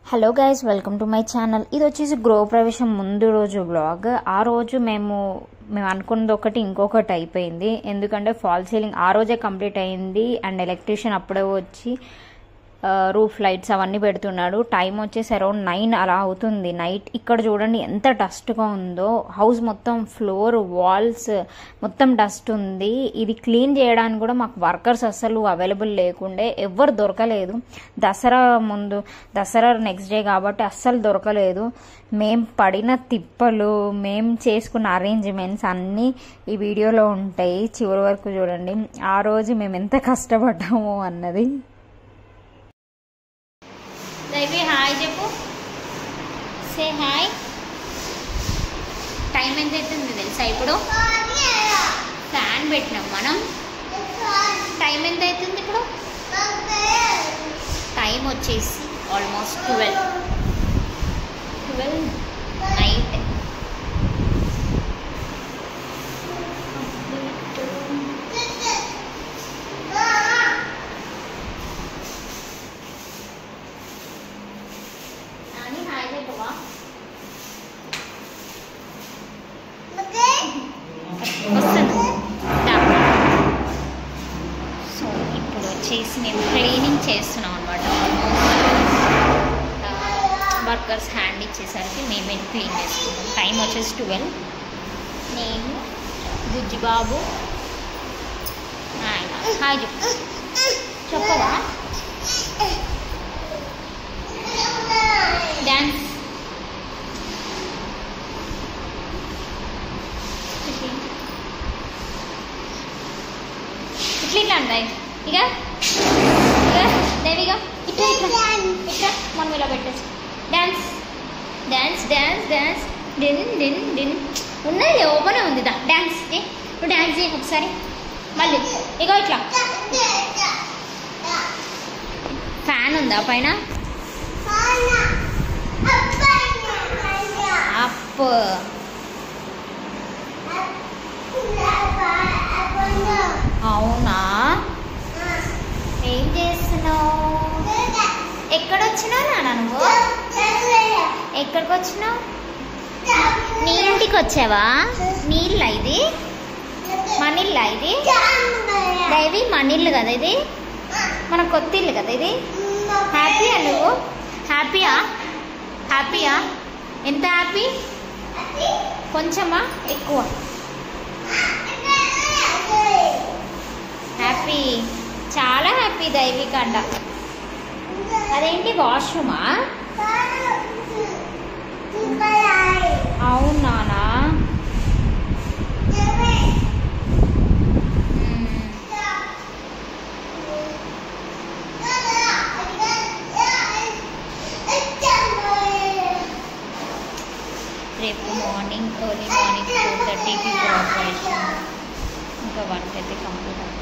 Hello guys welcome to my channel ఇది వచ్చేసి గృహ ప్రవేశం ముందు రోజు బ్లాగ్ ఆ రోజు మేము మేము అనుకున్నది ఒకటి ఇంకొకటి అయిపోయింది ఎందుకంటే ఫాల్ సీలింగ్ ఆ రోజే కంప్లీట్ అయింది అండ్ ఎలక్ట్రీషియన్ అప్పుడే వచ్చి రూఫ్ లైట్స్ అవన్నీ పెడుతున్నాడు టైం వచ్చేసి అరౌండ్ నైన్ అలా అవుతుంది నైట్ ఇక్కడ చూడండి ఎంత డస్ట్గా ఉందో హౌస్ మొత్తం ఫ్లోర్ వాల్స్ మొత్తం డస్ట్ ఉంది ఇది క్లీన్ చేయడానికి కూడా మాకు వర్కర్స్ అస్సలు అవైలబుల్ లేకుండే ఎవ్వరు దొరకలేదు దసరా ముందు దసరా నెక్స్ట్ డే కాబట్టి అస్సలు దొరకలేదు మేం పడిన తిప్పలు మేం చేసుకున్న అరేంజ్మెంట్స్ అన్నీ ఈ వీడియోలో ఉంటాయి చివరి వరకు చూడండి ఆ రోజు మేము ఎంత కష్టపడ్డాము అన్నది దైవి హాయ్ చెప్పు సే హాయ్ టైం ఎంత అవుతుంది తెలుసా ఇప్పుడు ఫ్యాన్ పెట్టినాం మనం టైం ఎంత అవుతుంది ఇప్పుడు టైం వచ్చేసి almost twelve twelve night Nani hi చెప్పవా వస్తాను దా. సో ఇప్పుడు వచ్చేసి మేము క్లీనింగ్ చేస్తున్నాం అనమాట వర్కర్స్ హ్యాండ్ ఇచ్చేసరికి మేమే క్లీన్ చేసుకున్నాం టైం వచ్చేసి ట్వెల్వ్ నేను బుజ్జిబాబు ఆయన హాయ్ చెప్పు చెప్పవా డ్యాన్స్ ఇట్లా ఇట్లా అంటాయి ఇక ఇక దేవిగా ఇట్లా ఇట్లా ఇట్లా మనం ఇలా పెట్టేసి డ్యాన్స్ డ్యాన్స్ డ్యాన్స్ డ్యాన్స్ డిన్ డిన్ డిన్ ఉన్నది ఓపెన్ ఉంది దా డ్యాన్స్ ఏ నువ్వు డ్యాన్స్ చేయి ఒకసారి మళ్ళీ ఇగో ఇట్లా ఫ్యాన్ ఉందా పైన అప్ అవునా ఏం చేస్తున్నావు ఎక్కడ వచ్చినావు నాన్న నువ్వు ఎక్కడికి వచ్చినావు నీ ఇంటికి వచ్చావా నీళ్ళ ఇది మనిల్లా ఇది దైవి మనిల్లు కదా ఇది మన కొత్త ఇల్లు కదా ఇది హ్యాపీయా నువ్వు హ్యాపీయా హ్యాపీయా ఎంత హ్యాపీ కొంచెమా ఎక్కువ హ్యాపీ చాలా హ్యాపీ దైవిక అంట అదేంటి వాష్రూమా అవునానా రేపు మార్నింగ్ ఎర్లీ మార్నింగ్ ఫోర్ థర్టీకి ఆపరేషన్ ఇంకా వర్క్ అయితే కంప్లీట్ అవుతుంది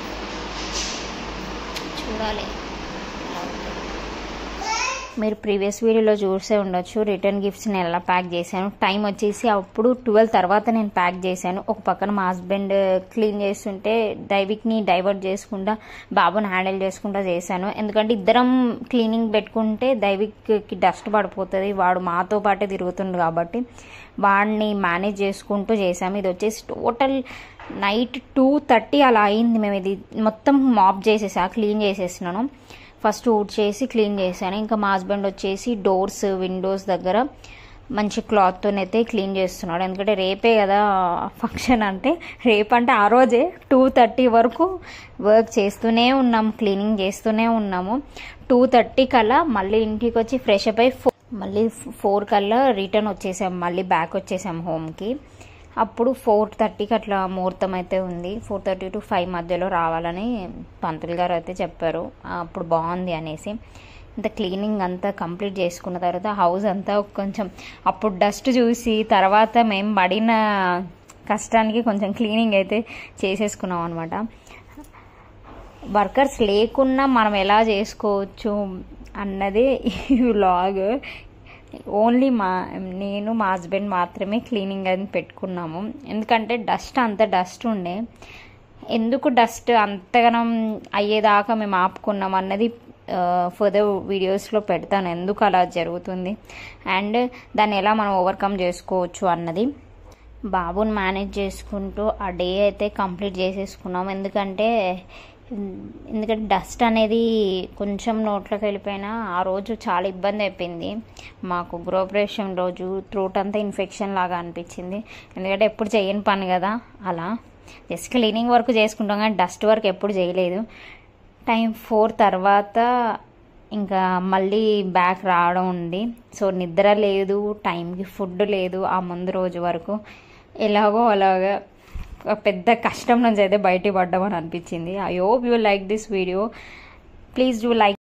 చూడాలి ఎలా ఉంటుందో. మీరు ప్రీవియస్ వీడియోలో చూసే ఉండొచ్చు రిటర్న్ గిఫ్ట్స్ నేను ఎలా ప్యాక్ చేశాను టైం వచ్చేసి అప్పుడు ట్వెల్వ్ తర్వాత నేను ప్యాక్ చేశాను ఒక పక్కన మా హస్బెండ్ క్లీన్ చేస్తుంటే దైవిక్ని డైవర్ట్ చేసుకుంటా బాబుని హ్యాండిల్ చేసుకుంటా చేశాను ఎందుకంటే ఇద్దరం క్లీనింగ్ పెట్టుకుంటే దైవిక్కి డస్ట్ పడిపోతుంది వాడు మాతో పాటే తిరుగుతుండు కాబట్టి వాడిని మేనేజ్ చేసుకుంటూ చేసాము ఇది వచ్చేసి టోటల్ నైట్ టూ థర్టీ అలా అయింది మేము ఇది మొత్తం మాప్ చేసేసా క్లీన్ చేసేసినాను ఫస్ట్ ఊడ్ చేసి క్లీన్ చేశాను ఇంకా మా హస్బెండ్ వచ్చేసి డోర్స్ విండోస్ దగ్గర మంచి క్లాత్తో అయితే క్లీన్ చేస్తున్నాడు ఎందుకంటే రేపే కదా ఫంక్షన్ అంటే రేపు అంటే ఆ రోజే టూ థర్టీ వరకు వర్క్ చేస్తూనే ఉన్నాము క్లీనింగ్ చేస్తూనే ఉన్నాము టూ థర్టీ కల్లా మళ్ళీ ఇంటికి వచ్చి ఫ్రెష్ అప్ అయి ఫో- మళ్ళీ ఫోర్ కల్లా రిటర్న్ వచ్చేసాం మళ్ళీ బ్యాక్ వచ్చేసాం హోమ్కి అప్పుడు ఫోర్ థర్టీకి అట్లా ముహూర్తం అయితే ఉంది ఫోర్ థర్టీ టు ఫైవ్ మధ్యలో రావాలని పంతులు గారు అయితే చెప్పారు అప్పుడు బాగుంది అనేసి ఇంత క్లీనింగ్ అంతా కంప్లీట్ చేసుకున్న తర్వాత హౌస్ అంతా కొంచెం అప్పుడు డస్ట్ చూసి తర్వాత మేము పడిన కష్టానికి కొంచెం క్లీనింగ్ అయితే చేసేసుకున్నాం అనమాట వర్కర్స్ లేకున్నా మనం ఎలా చేసుకోవచ్చు అన్నదే ఈ వ్లాగ్ ఓన్లీ మా నేను మా హస్బెండ్ మాత్రమే క్లీనింగ్ అని పెట్టుకున్నాము ఎందుకంటే డస్ట్ అంత డస్ట్ ఉండే ఎందుకు డస్ట్ అంతగానం అయ్యేదాకా మేము ఆపుకున్నాం అన్నది ఫర్దర్ వీడియోస్లో పెడతాను ఎందుకు అలా జరుగుతుంది అండ్ దాన్ని ఎలా మనం ఓవర్కమ్ చేసుకోవచ్చు అన్నది బాబుని మేనేజ్ చేసుకుంటూ ఆ డే అయితే కంప్లీట్ చేసేసుకున్నాం ఎందుకంటే ఎందుకంటే డస్ట్ అనేది కొంచెం నోట్లోకి వెళ్ళిపోయినా ఆ రోజు చాలా ఇబ్బంది అయిపోయింది మాకు గృహప్రవేశం రోజు త్రోట్ అంతా ఇన్ఫెక్షన్ లాగా అనిపించింది ఎందుకంటే ఎప్పుడు చేయని పని కదా అలా జస్ట్ క్లీనింగ్ వర్క్ చేసుకుంటాం కానీ డస్ట్ వర్క్ ఎప్పుడు చేయలేదు టైం ఫోర్ తర్వాత ఇంకా మళ్ళీ బ్యాక్ రావడం ఉంది సో నిద్ర లేదు టైంకి ఫుడ్ లేదు ఆ ముందు రోజు వరకు ఎలాగో అలాగా ఒక పెద్ద కష్టం నుంచి అయితే బయట పడ్డామని అనిపించింది I hope you like this video please do like